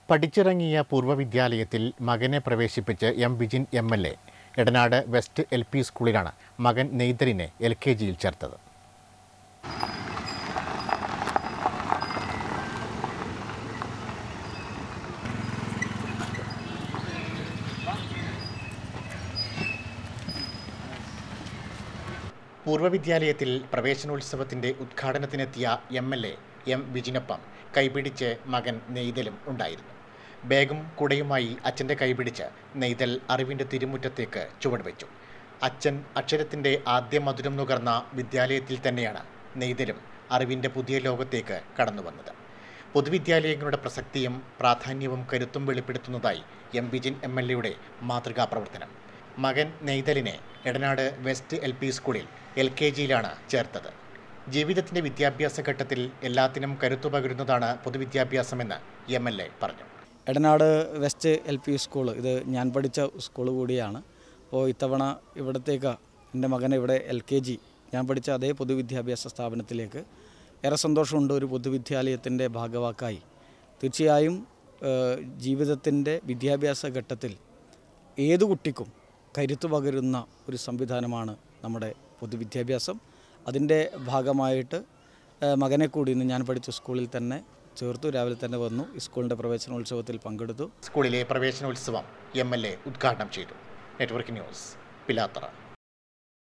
പഠിച്ചിറങ്ങിയ പൂർവ്വ വിദ്യാലയത്തിൽ മകനെ പ്രവേശിപ്പിച്ച് M Vijin M L A Edanad west L P സ്കൂളിലാണ് മകൻ നെയ്തലിനെ എൽ കെ ജിയിൽ ചേർത്തത് പൂർവ്വ വിദ്യാലയത്തിൽ പ്രവേശനോത്സവത്തിന്റെ ഉദ്ഘാടനത്തിനെത്തിയ എം എൽ എ എം വിജിനൊപ്പം കൈപിടിച്ച് മകൻ നെയ്തലും ഉണ്ടായിരുന്നു ബാഗും കുടയുമായി അച്ഛൻ്റെ കൈപിടിച്ച് നെയ്തൽ അറിവിൻ്റെ തിരുമുറ്റത്തേക്ക് ചുവടുവെച്ചു അച്ഛൻ അക്ഷരത്തിൻ്റെ ആദ്യ മധുരം നുകർന്ന വിദ്യാലയത്തിൽ തന്നെയാണ് നെയ്തലും അറിവിൻ്റെ പുതിയ ലോകത്തേക്ക് കടന്നു വന്നത് പൊതുവിദ്യാലയങ്ങളുടെ പ്രസക്തിയും പ്രാധാന്യവും കരുത്തും വെളിപ്പെടുത്തുന്നതായി എം വിജിൻ എം എൽ എയുടെ മാതൃകാ പ്രവർത്തനം മകൻ നെയ്തലിനെ എടനാട് വെസ്റ്റ് എൽ പി സ്കൂളിൽ എൽ കെ ജിയിലാണ് ചേർത്തത് ജീവിതത്തിൻ്റെ വിദ്യാഭ്യാസ ഘട്ടത്തിൽ എല്ലാത്തിനും കരുത്തു പകരുന്നതാണ് പൊതുവിദ്യാഭ്യാസമെന്ന് എം എൽ എ പറഞ്ഞു Edanad west L P school ഇത് ഞാൻ പഠിച്ച സ്കൂൾ കൂടിയാണ് അപ്പോൾ ഇത്തവണ ഇവിടത്തേക്ക് എൻ്റെ മകനെ ഇവിടെ എൽ കെ ജി ഞാൻ പഠിച്ച അതേ പൊതുവിദ്യാഭ്യാസ സ്ഥാപനത്തിലേക്ക് ഏറെ സന്തോഷമുണ്ട് ഒരു പൊതുവിദ്യാലയത്തിൻ്റെ ഭാഗവാക്കായി തീർച്ചയായും ജീവിതത്തിൻ്റെ വിദ്യാഭ്യാസ ഘട്ടത്തിൽ ഏതു കുട്ടിക്കും കരുത്തു പകരുന്ന ഒരു സംവിധാനമാണ് നമ്മുടെ പൊതുവിദ്യാഭ്യാസം അതിൻ്റെ ഭാഗമായിട്ട് ഏഹ്, മകനെ കൂടി ഇന്ന് ഞാൻ പഠിച്ച സ്കൂളിൽ തന്നെ ചേർത്തു രാവിലെ തന്നെ വന്നു ഈ സ്കൂളിൻ്റെ പ്രവേശനോത്സവത്തിൽ പങ്കെടുത്തു സ്കൂളിലെ പ്രവേശനോത്സവം എം എൽ എ ഉദ്ഘാടനം ചെയ്തു നെറ്റ്വർക്ക് ന്യൂസ് പിലാത്തറ